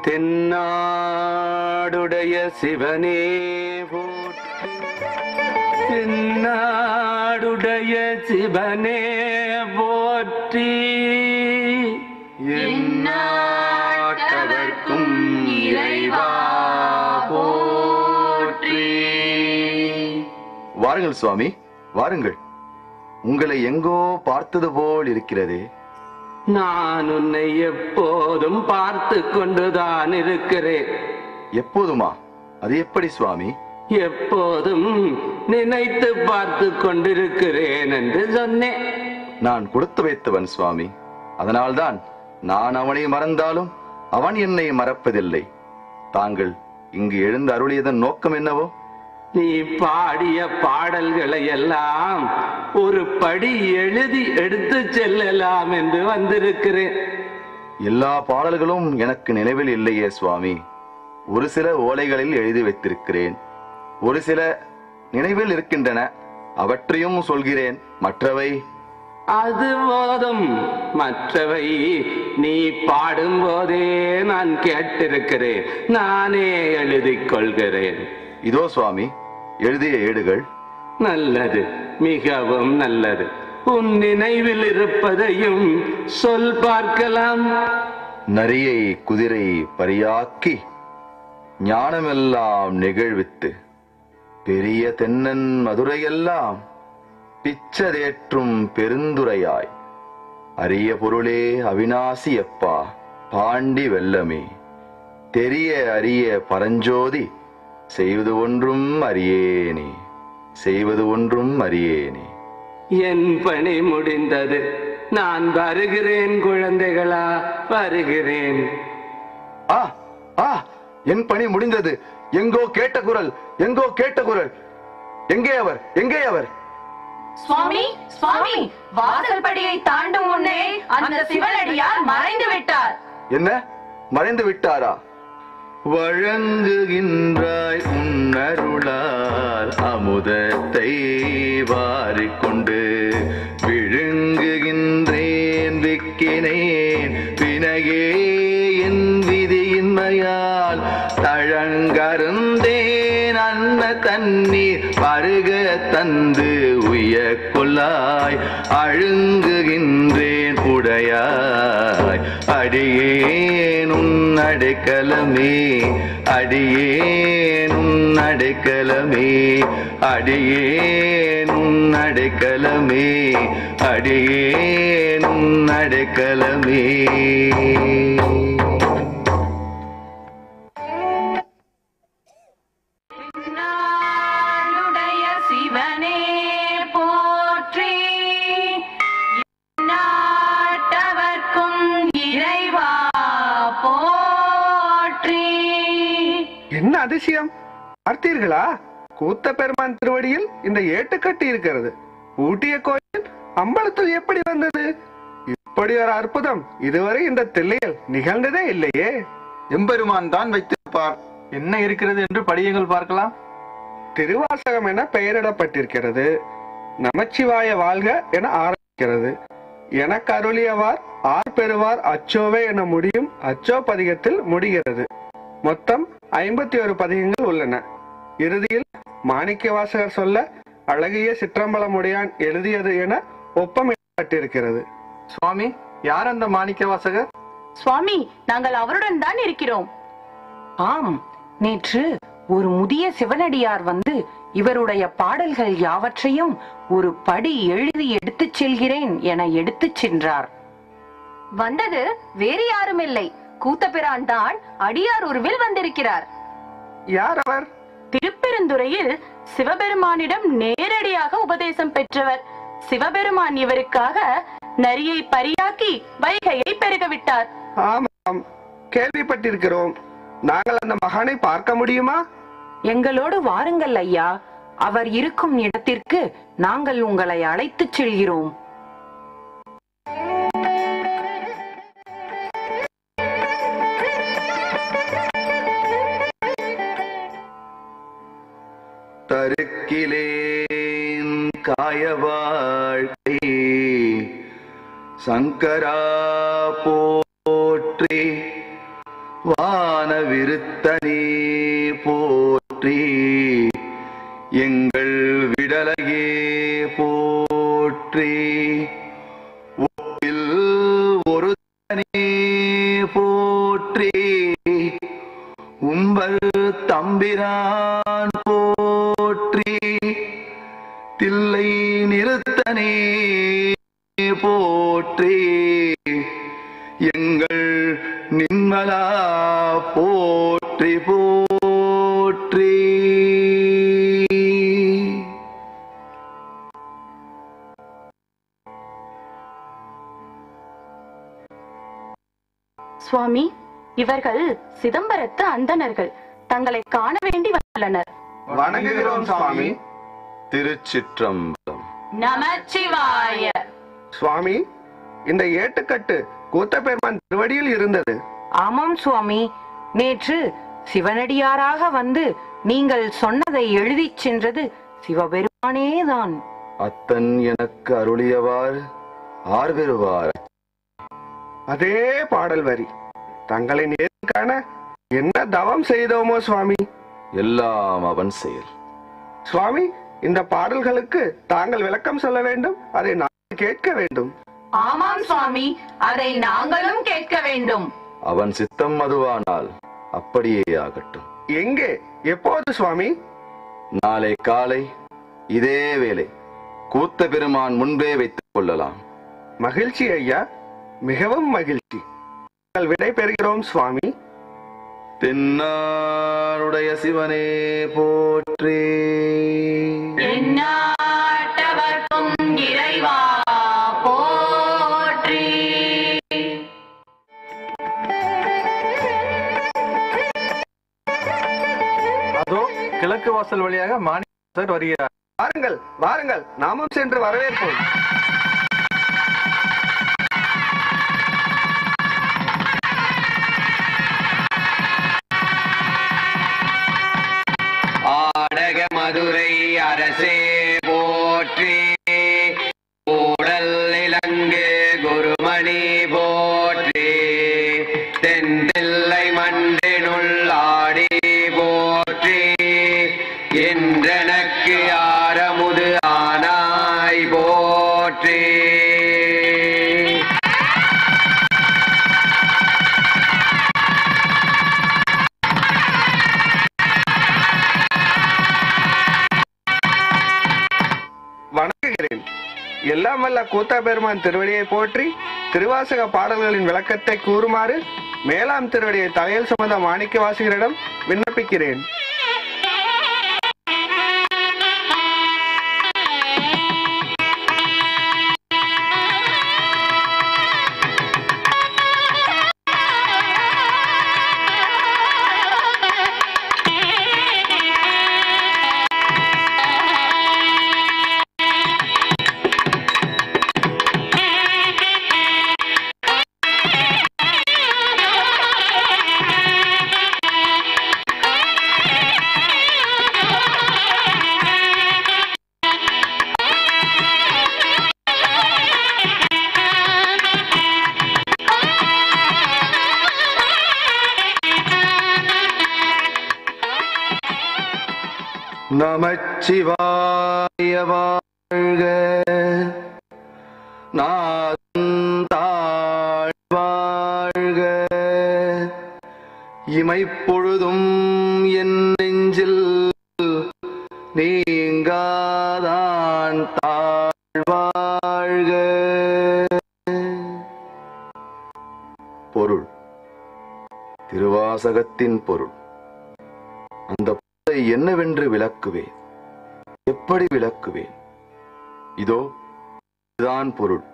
தென்னாடுடைய சிவனே போற்றி தென்னாடுடைய சிவனே போற்றி எந்நாட்டவர்க்கும் இறைவா போற்றி வாருங்கள் சுவாமி வாருங்கள் உங்களை எங்கோ பார்த்தது போல் இருக்கிறதே நான் உன்னை எப்போதும் பார்த்து கொண்டுதான் இருக்கிறேன் எப்போதுமா அது எப்படி சுவாமி எப்போதும் நினைத்து பார்த்து கொண்டிருக்கிறேன் என்று சொன்னேன் நான் கொடுத்து வைத்தவன் சுவாமி அதனால்தான் நான் அவனை மறந்தாலும் அவன் என்னை மறப்பதில்லை தாங்கள் இங்கு எழுந்து அருளியதன் நோக்கம் என்னவோ நீ பாடிய பாடல்களை எல்லாம் ஒரு படி எழுதி எடுத்து செல்லலாம் என்று வந்திருக்கிறேன் எல்லா பாடல்களும் எனக்கு நினைவில் இல்லையே சுவாமி ஒரு சில ஓலைகளில் எழுதி வைத்திருக்கிறேன் ஒரு சில நினைவில் இருக்கின்றன அவற்றையும் சொல்கிறேன் மற்றவை அது போதும் மற்றவை நீ பாடும்போதே நான் கேட்டிருக்கிறேன் நானே எழுதிக் கொள்கிறேன் இதோ சுவாமி எழுதிய ஏடுகள் நல்லது மிகவும் நல்லது உன் நினைவில் இருப்பதையும் சொல் பார்க்கலாம் நரியை குதிரை பரியாக்கி ஞானமெல்லாம் நிகழ்வித்து பெரிய தென்னன் மதுரையெல்லாம் பிச்சதேற்றும் பெருந்துரையாய் அரிய பொருளே அவிநாசி அப்பா பாண்டி வெல்லமே தெரிய அரிய பரஞ்சோதி செய்வது ஒன்றும் அறியேனே செய்வது ஒன்றும் அறியேனே என் பணி முடிந்தது நான் வருகிறேன் குழந்தைகளா வருகிறேன் ஆ ஆ என் பணி முடிந்தது எங்கோ கேட்ட குரல் எங்கோ கேட்ட குரல் எங்கே அவர் எங்கே அவர் சுவாமி சுவாமி வாசல் படியை தாண்டும் முன்னே அந்த சிவனடியார் மறைந்து விட்டார் என்ன மறைந்து விட்டாரா வழங்குகின்றாய் உன்னருளால் அமுதத்தை வாரிக்கொண்டு விழுங்குகின்றேன் விக்கினேன் வினையே என் விதியின்மையால் தழங்கருந்தேன் அன்ன தண்ணீர் பருக தந்து உய கொள்ளாய் அழுங்குகின்றேன் உடையாய் அடியேன் உன் அடைக்கலமே அடியேன் உன் அடைக்கலமே அடியேன் உன் அடைக்கலமே அடியேன் உன் அடைக்கலமே நாளுடைய சிவனே போற்றி நாட்டவர்க்கும் இறைவா போற்றி என்ன அதிசயம் பார்த்தீர்களா கூத்த பெருமான் திருவடியில் இந்த ஏட்டுக்கட்டி இருக்கிறது ஊட்டிய கோயில் அம்பலத்தில் எப்படி வந்தது இப்படி ஒரு அற்புதம் இதுவரை இந்த தில்லையில் நிகழ்ந்ததே இல்லையே எம்பெருமான் தான் வைத்திருப்பார் என்ன இருக்கிறது என்று படியுங்கள் பார்க்கலாம் திருவாசகம் என பெயரிடப்பட்டிருக்கிறது நமச்சிவாய வாழ்க என ஆரம்பிக்கிறது எனக்கு அருளியவார் ஆர் பெறுவார் அச்சோவே என முடியும் அச்சோ பதிகத்தில் முடிகிறது மொத்தம் ஐம்பத்தி ஒரு பதிகங்கள் உள்ளன இறுதியில் மாணிக்க வாசகர் சொல்ல அழகிய சிற்றம்பலமுடையான் எழுதியது என ஒப்பமிடப்பட்டிருக்கிறது சுவாமி யார் அந்த மாணிக்க வாசகர் சுவாமி நாங்கள் அவருடன் தான் இருக்கிறோம் ஆம் நேற்று ஒரு முதிய சிவனடியார் வந்து இவருடைய பாடல்கள் யாவற்றையும் ஒரு படி எழுதி எடுத்துச் செல்கிறேன் என எடுத்துச் சென்றார் வந்தது வேறு யாரும் இல்லை கூத்தபிரான் தான் அடியார் உருவில் வந்திருக்கிறார் யார் அவர் திருப்பெருந்துறையில் சிவபெருமானிடம் நேரடியாக உபதேசம் பெற்றவர் சிவபெருமான் இவருக்காக நரியை பரியாக்கி வைகையை பெருக விட்டார் ஆமாம் கேள்விப்பட்டிருக்கிறோம் நாங்கள் அந்த மகானை பார்க்க முடியுமா எங்களோடு வாருங்கள் ஐயா அவர் இருக்கும் இடத்திற்கு நாங்கள் உங்களை அழைத்துச் செல்கிறோம் தருக்கிலேன் காய வாழ்க்கை சங்கரா போற்றி வான் விருத்தனே போற்றி எங்கள் விடலையே போற்றி ஒப்பில் ஒரு தனே போற்றி உம்பர் தம்பிரான் போற்றி தில்லை நிறுத்தனே போற்றி எங்கள் நின்மலா போற்றி போற்றி சுவாமி இவர்கள் சிதம்பரத்து அந்தணர்கள் தங்களை காண வேண்டி வந்துள்ளனர் வணங்குகிறோம் சுவாமி திருச்சிற்றம்பலம் நமச்சிவாய சுவாமி இந்த ஏட்டுக்கட்டு கூத்த பெருமான் திருவடியில் இருந்தது ஆமாம் சுவாமி நேற்று சிவனடியாராக வந்து நீங்கள் சொன்னதை எழுதிச் சென்றது சிவபெருமானேதான் அத்தன் எனக்கு அருளியவார் ஆர்வெருவார் அதே பாடல் வரி தங்களை நேரில் காண என்ன தவம் செய்தோமோ சுவாமி எல்லாம் அவன் செயல் சுவாமி இந்த பாடல்களுக்கு தாங்கள் விளக்கம் சொல்ல வேண்டும் அதை நான் கேட்க வேண்டும் ஆமாம் சுவாமி அதை நாங்களும் கேட்க வேண்டும் அவன் சித்தம் அதுவானால் அப்படியே ஆகட்டும் எங்கே எப்போது சுவாமி நாளை காலை இதே வேளை கூத்த பெருமான் முன்பே வைத்துக் கொள்ளலாம் மகிழ்ச்சி ஐயா மிகவும் மகிழ்ச்சி நாங்கள் விடை பெறுகிறோம் சுவாமி தென்னாருடைய சிவனே போற்றி எந்நாட்டவர்க்கும் இறைவா போற்றி அதோ கிழக்கு வாசல் வழியாக மாணிக்கர் வருகிறார் வாருங்கள் வாருங்கள் நாமும் சென்று வரவேற்போம் ஆடக மதுரை அரசே போற்றி ஊடல் இலங்கு குருமணி போற்றி தென்தில்லை மண்டினுள் ஆடி போற்றி என்றனக்கு ஆரமுது ஆனாய் போற்றி வணங்குகிறேன் எல்லாம் வல்ல கூத்தா பெருமான் திருவடியை போற்றி திருவாசக பாடல்களின் விளக்கத்தை கூறுமாறு மேலாம் திருவடியை தலையில் சுமந்த மாணிக்க வாசகரிடம் விண்ணப்பிக்கிறேன் நமச்சிவாய வாழ்க நாதாழ் வாழ்க இமைப்பொழுதும் என் நெஞ்சில் நீங்காதான் தாழ்வாழ்க பொருள் திருவாசகத்தின் பொருள் அந்த பொருளை என்னவென்று விளக்குவேன் எப்படி விளக்குவேன் இதோ இதுதான் பொருள்